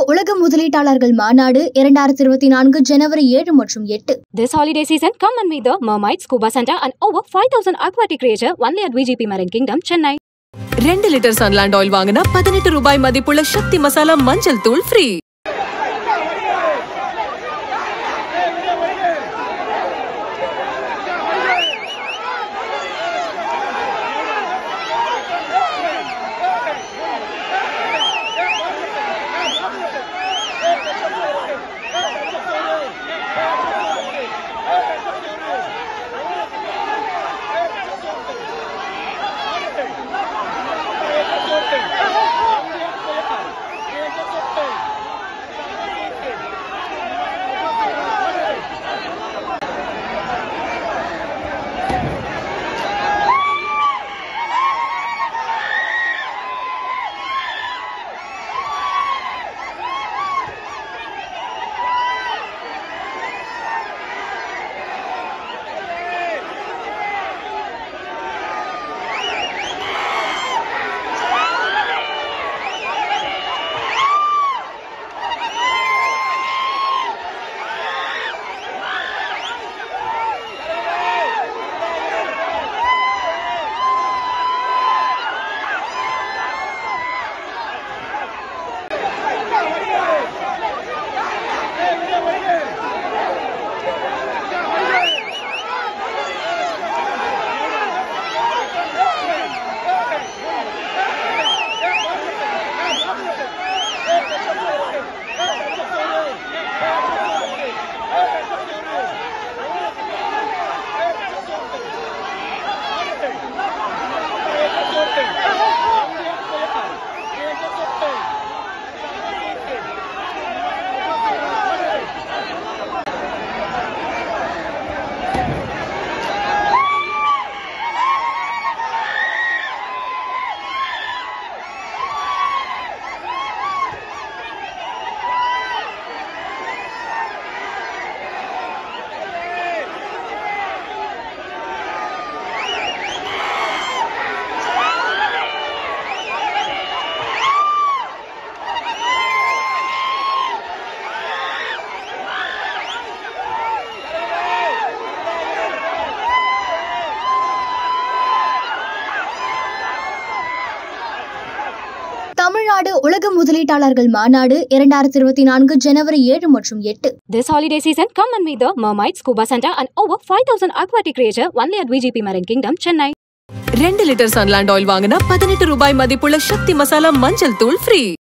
உலக முதலீட்டாளர்கள் மாநாடு இரண்டாயிரத்தி இருபத்தி நான்கு ஜனவரி ஏழு மற்றும் எட்டு This holiday season, come and meet the Mermaid Scuba Center and over 5,000 aquatic creature only at VGP Marine Kingdom, Chennai. ரெண்டு லிட்டர் சன்லாண்ட் ஆயில் வாங்கினா பதினெட்டு ரூபாய் மதிப்புள்ள சக்தி மசாலா மஞ்சள் தூள் ஃப்ரீ தமிழ்நாடு உலக முதலீட்டாளர்கள் மாநாடு இரண்டாயிரத்தி இருபத்தி நான்கு ஜனவரி ஏழு மற்றும் எட்டு This holiday season, come and meet the Mermaid Scuba Center and over 5,000 aquatic creature only at VGP Marine Kingdom, Chennai. ரெண்டு லிட்டர் சன்லாண்ட் ஆயில் வாங்கினா பதினெட்டு ரூபாய் மதிப்புள்ள சக்தி மசாலா மஞ்சள் தூள் ஃப்ரீ